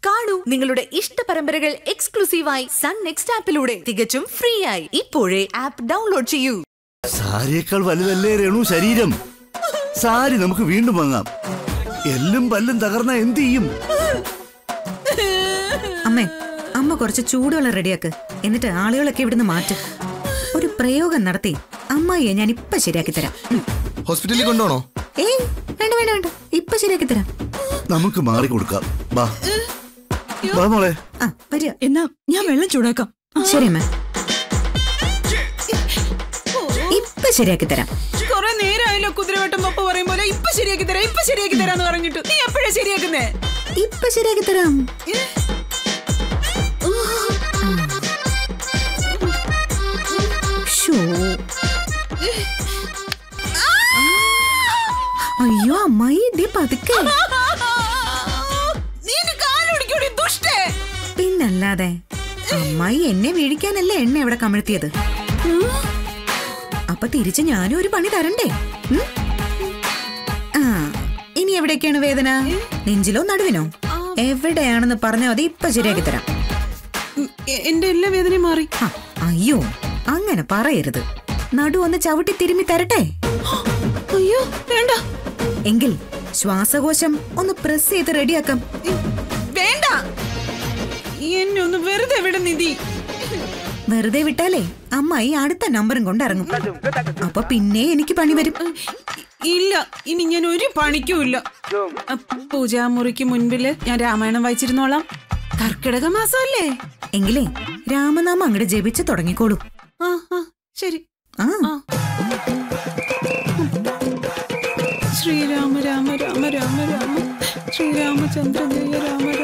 കാണൂ നിങ്ങളുടെ ഇഷ്ട പരമ്പരകൾ എക്സ്ക്ലൂസീവായി സൺ നെക്സ്റ്റ് ആപ്പിലൂടെ തികച്ചും ഫ്രീ ആയി ഇപ്പോഴേ ആപ്പ് ഡൗൺലോഡ് ചെയ്യൂ സാരിയേക്കാൾ വലുതല്ലേ രേണു ശരീരം സാരി നമുക്ക് വീണ്ടും വാങ്ങാം എല്ലും പല്ലും തകർന്ന എന്ത് ചെയ്യും അമ്മേ അമ്മ കുറച്ച് ചൂടുവെള്ളം റെഡിയാക്ക് എന്നിട്ട് ആളുകളൊക്കെ ഇവിടുന്ന് മാറ്റ് ഒരു പ്രയോഗം നടത്തി അമ്മായിയെ ഞാൻ ഇപ്പൊ ശരിയാക്കി തരാം ഉം. ഹോസ്പിറ്റലിൽ കൊണ്ടുപോണോ ഏയ് വേണ്ട വേണ്ട വേണ്ട ഇപ്പൊ ശരിയാക്കി തരാം നമുക്ക് മാറി കൊടുക്കാം വാ വാ മോളെ ആ വരിക എന്നാ ഞാൻ വെള്ളം ചൂടാക്കാം ശരി അമ്മ ഇപ്പൊ ശരിയാക്കി തരാം കൊറേ നേരമായല്ലോ കുതിരവട്ടം പപ്പ പറയും പോലെ ഇപ്പൊ ശരിയാക്കി തരാം ഇപ്പൊ ശരിയാക്കി തരാന്ന് പറഞ്ഞിട്ട് നീ എപ്പോഴാ ശരിയാക്കുന്നേ ഇപ്പൊ ശരിയാക്കി തരാം ശോ. അയ്യോ അമ്മായി ഇതേ പതുക്കെ നീ എന്റെ കാലൊടിക്കൂടി ദുഷ്ടേ പിന്നല്ലാതെ അമ്മായി എന്നെ വീഴിക്കാനല്ലേ എണ്ണ ഇവിടെ കമിഴ്ത്തിയത് അപ്പൊ തിരിച്ച് ഞാനും ഒരു പണി തരണ്ടേ ഉം? ആ ഇനി എവിടേക്കാണ് വേദന നെഞ്ചിലോ നടുവിനോ എവിടെയാണെന്ന് പറഞ്ഞാൽ മതി ഇപ്പൊ ശരിയാക്കി തരാം ഉം, എ- എന്റെ എല്ലാ വേദനയും മാറി ഹ, അയ്യോ അങ്ങനെ പറയരുത് നടു ഒന്ന് ചവിട്ടി തിരുമ്മി തരട്ടെ അയ്യോ വേണ്ട എങ്കിൽ ശ്വാസകോശം ഒന്ന് പ്രസ് ചെയ്ത് റെഡിയാക്കാം ഉം, വേണ്ട എന്നെ ഒന്ന് വെറുതെ വിട നിധി വെറുതെ വിട്ടാലേ അമ്മായി അടുത്ത നമ്പറും കൊണ്ട് ഇറങ്ങും അപ്പൊ പിന്നെ എനിക്ക് പണി വരും ഇല്ല ഇനി ഞാൻ ഒരു പണിക്കും ഇല്ല അ, പൂജാമുറിക്ക് മുൻപില് ഞാൻ രാമായണം വായിച്ചിരുന്നോളാം കർക്കിടക മാസമല്ലേ എങ്കിലേ രാമനാമം അങ്ങോട്ട് ജപിച്ച് തുടങ്ങിക്കോളൂ ആ ആ ശരി ആ ആ. ശ്രീരാമ രാമ രാമ രാമ രാമ ശ്രീരാമചന്ദ്ര ജയ രാമ